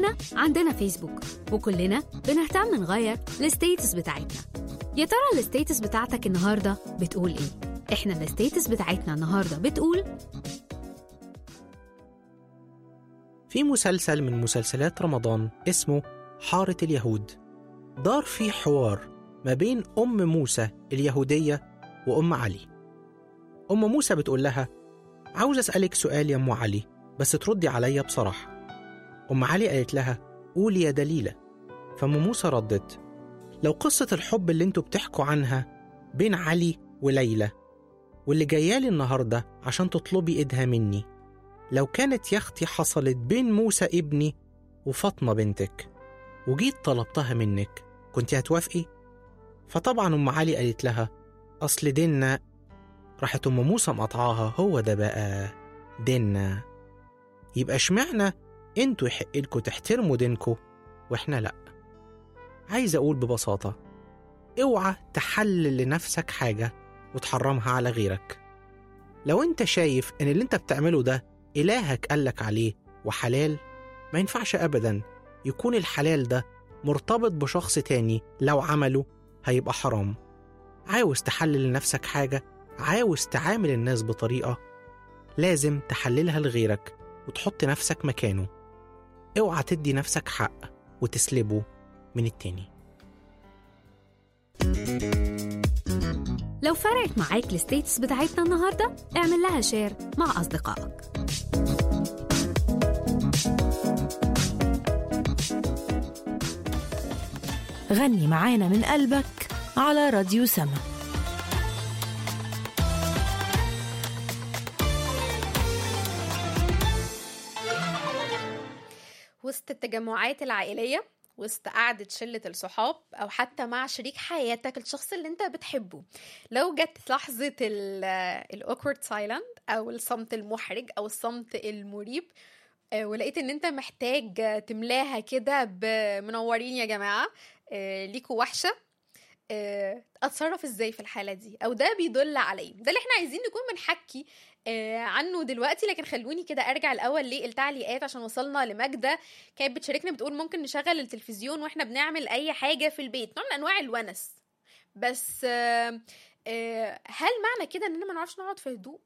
كلنا عندنا فيسبوك وكلنا بنهتم نغير الستيتس بتاعتنا يا ترى الستيتس بتاعتك النهارده بتقول ايه احنا الستيتس بتاعتنا النهارده بتقول في مسلسل من مسلسلات رمضان اسمه حارة اليهود دار فيه حوار ما بين أم موسى اليهودية وأم علي أم موسى بتقول لها عاوز أسألك سؤال يا أم علي بس تردي عليا بصراحة أم علي قالت لها قولي يا دليلة فأم موسى ردت لو قصة الحب اللي انتوا بتحكوا عنها بين علي وليلى واللي جايالي النهاردة عشان تطلبي إيدها مني لو كانت يا أختي حصلت بين موسى ابني وفاطمة بنتك وجيت طلبتها منك كنت هتوافقي؟ فطبعا أم علي قالت لها أصل ديننا راحت أم موسى مقطعاها هو ده بقى ديننا يبقى اشمعنى انتوا يحق لكم تحترموا دينكم واحنا لأ عايز أقول ببساطة اوعى تحلل لنفسك حاجة وتحرمها على غيرك لو انت شايف ان اللي انت بتعمله ده إلهك قالك عليه وحلال ما ينفعش أبدا يكون الحلال ده مرتبط بشخص تاني لو عمله هيبقى حرام عاوز تحلل لنفسك حاجة عاوز تعامل الناس بطريقة لازم تحللها لغيرك وتحط نفسك مكانه اوعى تدي نفسك حق وتسلبه من التاني لو فرقت معاك الستيتس بتاعتنا النهارده اعمل لها شير مع اصدقائك غني معانا من قلبك على راديو سما وسط التجمعات العائلية وسط قعدة شلة الصحاب أو حتى مع شريك حياتك الشخص اللي أنت بتحبه لو جت لحظة الأوكورد سايلنت أو الصمت المحرج أو الصمت المريب آه، ولقيت ان انت محتاج آه، تملاها كده بمنورين يا جماعه آه، ليكوا وحشه آه، اتصرف ازاي في الحاله دي او ده بيدل على ايه ده اللي احنا عايزين نكون بنحكي آه، عنه دلوقتي لكن خلوني كده ارجع الاول للتعليقات عشان وصلنا لماجده كانت بتشاركنا بتقول ممكن نشغل التلفزيون واحنا بنعمل اي حاجه في البيت نوع من انواع الونس بس آه، آه، هل معنى كده اننا ما نعرفش نقعد في هدوء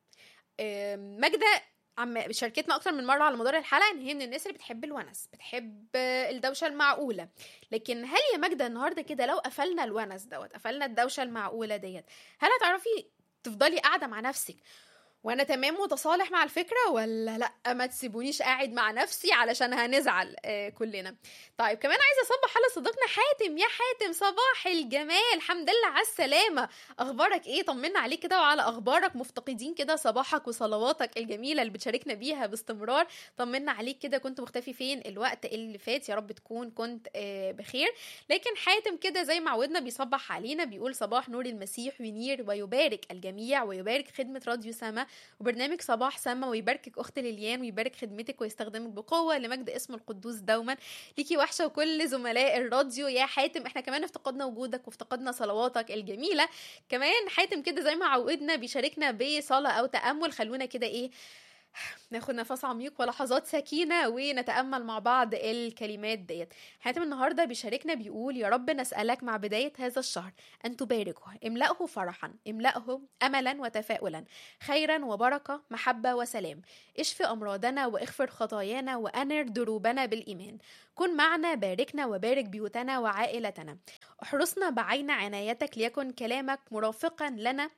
آه، ماجده عم شاركتنا اكتر من مره على مدار الحلقه ان هي من الناس اللي بتحب الونس بتحب آه، الدوشه المعقوله لكن هل يا ماجده النهارده كده لو قفلنا الونس دوت قفلنا الدوشه المعقوله ديت هل هتعرفي تفضلي قاعده مع نفسك وانا تمام متصالح مع الفكره ولا لا ما تسيبونيش قاعد مع نفسي علشان هنزعل آه كلنا طيب كمان عايزه اصبح على صديقنا حاتم يا حاتم صباح الجمال الحمد لله على السلامه اخبارك ايه طمنا عليك كده وعلى اخبارك مفتقدين كده صباحك وصلواتك الجميله اللي بتشاركنا بيها باستمرار طمنا عليك كده كنت مختفي فين الوقت اللي فات يا رب تكون كنت آه بخير لكن حاتم كده زي ما عودنا بيصبح علينا بيقول صباح نور المسيح ينير ويبارك الجميع ويبارك خدمه راديو سما وبرنامج صباح سما ويباركك اخت ليليان ويبارك خدمتك ويستخدمك بقوه لمجد اسم القدوس دوما ليكي وحشه وكل زملاء الراديو يا حاتم احنا كمان افتقدنا وجودك وافتقدنا صلواتك الجميله كمان حاتم كده زي ما عودنا بيشاركنا بصلاه او تامل خلونا كده ايه ناخد نفس عميق ولحظات سكينة ونتأمل مع بعض الكلمات ديت حاتم النهاردة بيشاركنا بيقول يا رب نسألك مع بداية هذا الشهر أن تباركه املأه فرحا املأه أملا وتفاؤلا خيرا وبركة محبة وسلام اشف أمراضنا واغفر خطايانا وأنر دروبنا بالإيمان كن معنا باركنا وبارك بيوتنا وعائلتنا احرسنا بعين عنايتك ليكن كلامك مرافقا لنا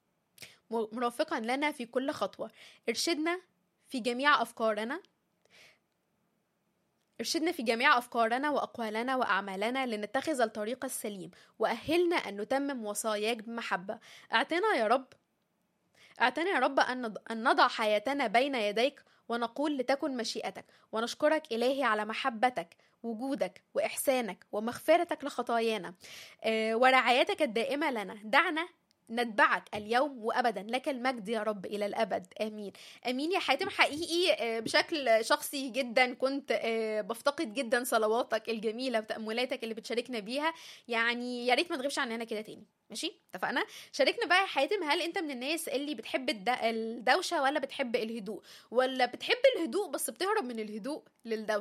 مرافقا لنا في كل خطوة ارشدنا في جميع أفكارنا ارشدنا في جميع أفكارنا وأقوالنا وأعمالنا لنتخذ الطريق السليم وأهلنا أن نتمم وصاياك بمحبة اعطنا يا رب اعطنا يا رب أن نض- أن نضع حياتنا بين يديك ونقول لتكن مشيئتك ونشكرك إلهي على محبتك وجودك وإحسانك ومغفرتك لخطايانا آه، ورعايتك الدائمة لنا دعنا نتبعك اليوم وابدا لك المجد يا رب الى الابد امين امين يا حاتم حقيقي آه، بشكل شخصي جدا كنت آه، بفتقد جدا صلواتك الجميله وتاملاتك اللي بتشاركنا بيها يعني يا ريت ما تغيبش عننا كده تاني ماشي اتفقنا شاركنا بقى يا حاتم هل انت من الناس اللي بتحب الد- الدوشه ولا بتحب الهدوء ولا بتحب الهدوء بس بتهرب من الهدوء للدوشه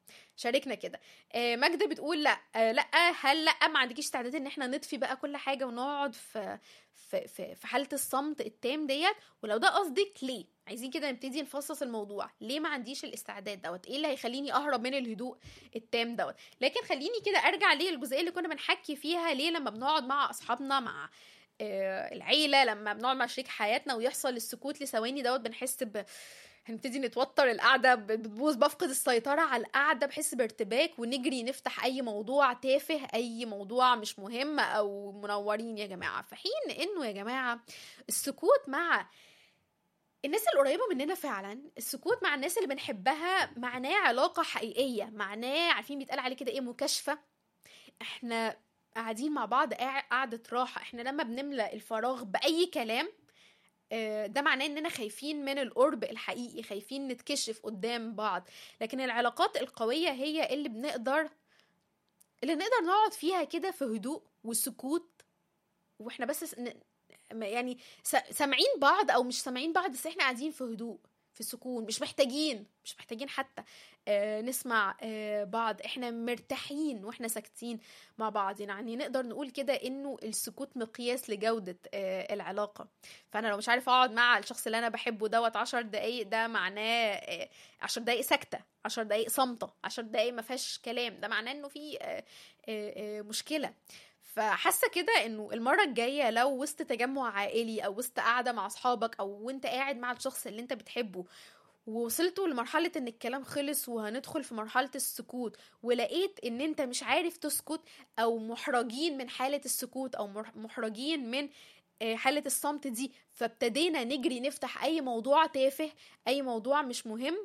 شاركنا كده آه، ماجدة بتقول لا آه، لا هل لا ما عندكيش استعداد ان احنا نطفي بقى كل حاجه ونقعد في في في, في حاله الصمت التام ديت ولو ده قصدك ليه عايزين كده نبتدي نفصص الموضوع ليه ما عنديش الاستعداد دوت ايه اللي هيخليني اهرب من الهدوء التام دوت لكن خليني كده ارجع ليه الجزئيه اللي كنا بنحكي فيها ليه لما بنقعد مع اصحابنا مع آه، العيله لما بنقعد مع شريك حياتنا ويحصل السكوت لثواني دوت بنحس ب هنبتدي نتوتر القعده ب- بتبوظ بفقد السيطره على القعده بحس بارتباك ونجري نفتح اي موضوع تافه اي موضوع مش مهم او منورين يا جماعه في حين انه يا جماعه السكوت مع الناس القريبة مننا فعلا السكوت مع الناس اللي بنحبها معناه علاقة حقيقية معناه عارفين بيتقال عليه كده ايه مكاشفة احنا قاعدين مع بعض قاع- قعدة راحة احنا لما بنملأ الفراغ بأي كلام آه، ده معناه اننا خايفين من القرب الحقيقي خايفين نتكشف قدام بعض لكن العلاقات القوية هي اللي بنقدر اللي نقدر نقعد فيها كده في هدوء وسكوت واحنا بس س- ن- يعني س- سامعين بعض او مش سامعين بعض بس احنا قاعدين في هدوء في سكون مش محتاجين مش محتاجين حتى آه نسمع آه بعض احنا مرتاحين واحنا ساكتين مع بعض يعني نقدر نقول كده انه السكوت مقياس لجودة آه العلاقة فانا لو مش عارف اقعد مع الشخص اللي انا بحبه دوت عشر دقايق ده معناه آه عشر دقايق ساكتة عشر دقايق صامتة عشر دقايق ما فيهاش كلام ده معناه انه في آه آه آه مشكلة فحاسه كده انه المره الجايه لو وسط تجمع عائلي او وسط قاعده مع اصحابك او وانت قاعد مع الشخص اللي انت بتحبه ووصلتوا لمرحلة ان الكلام خلص وهندخل في مرحلة السكوت ولقيت ان انت مش عارف تسكت او محرجين من حالة السكوت او مح- محرجين من آه، حالة الصمت دي فابتدينا نجري نفتح اي موضوع تافه اي موضوع مش مهم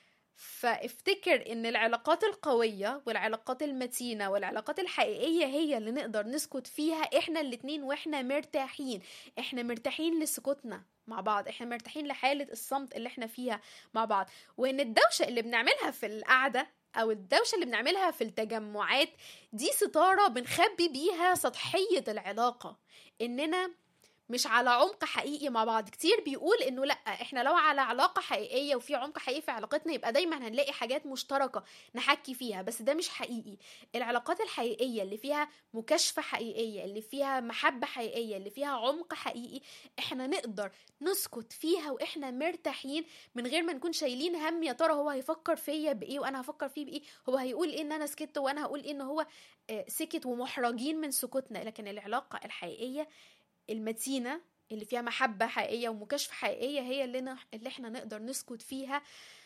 فافتكر ان العلاقات القوية والعلاقات المتينة والعلاقات الحقيقية هي اللي نقدر نسكت فيها احنا الاتنين واحنا مرتاحين احنا مرتاحين لسكوتنا مع بعض احنا مرتاحين لحالة الصمت اللي احنا فيها مع بعض وان الدوشة اللي بنعملها في القعدة او الدوشة اللي بنعملها في التجمعات دي ستارة بنخبي بيها سطحية العلاقة اننا مش على عمق حقيقي مع بعض كتير بيقول انه لا احنا لو على علاقة حقيقية وفي عمق حقيقي في علاقتنا يبقى دايما هنلاقي حاجات مشتركة نحكي فيها بس ده مش حقيقي العلاقات الحقيقية اللي فيها مكاشفة حقيقية اللي فيها محبة حقيقية اللي فيها عمق حقيقي احنا نقدر نسكت فيها واحنا مرتاحين من غير ما نكون شايلين هم يا ترى هو هيفكر فيا بايه وانا هفكر فيه بايه هو هيقول ايه ان انا سكت وانا هقول ايه ان هو آه، سكت ومحرجين من سكوتنا لكن العلاقة الحقيقية المتينة اللي فيها محبة حقيقية ومكاشفة حقيقية هي اللي, نح... اللي احنا نقدر نسكت فيها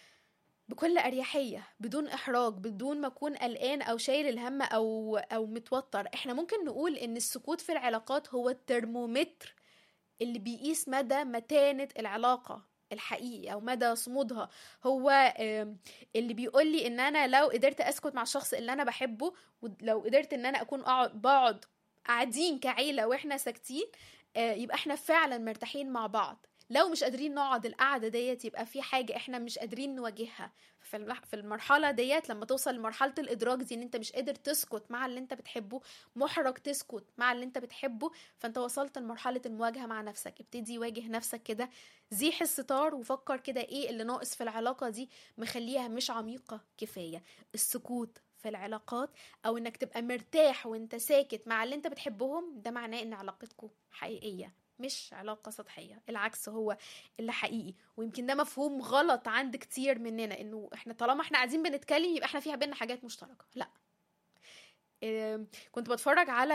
بكل أريحية بدون إحراج بدون ما أكون قلقان أو شايل الهم أو أو متوتر احنا ممكن نقول إن السكوت في العلاقات هو الترمومتر اللي بيقيس مدى متانة العلاقة الحقيقي او مدى صمودها هو آم، اللي بيقول لي ان انا لو قدرت اسكت مع الشخص اللي انا بحبه ولو قدرت ان انا اكون اقعد بقعد قاعدين كعيله واحنا ساكتين آه، يبقى احنا فعلا مرتاحين مع بعض لو مش قادرين نقعد القعده ديت يبقى في حاجه احنا مش قادرين نواجهها في المح- في المرحله ديت لما توصل لمرحله الادراك دي ان انت مش قادر تسكت مع اللي انت بتحبه محرج تسكت مع اللي انت بتحبه فانت وصلت لمرحله المواجهه مع نفسك ابتدي واجه نفسك كده زيح الستار وفكر كده ايه اللي ناقص في العلاقه دي مخليها مش عميقه كفايه السكوت في العلاقات او انك تبقى مرتاح وانت ساكت مع اللي انت بتحبهم ده معناه ان علاقتكم حقيقيه مش علاقة سطحية العكس هو اللي حقيقي ويمكن ده مفهوم غلط عند كتير مننا انه احنا طالما احنا قاعدين بنتكلم يبقى احنا فيها بينا حاجات مشتركة لا إيه، كنت بتفرج على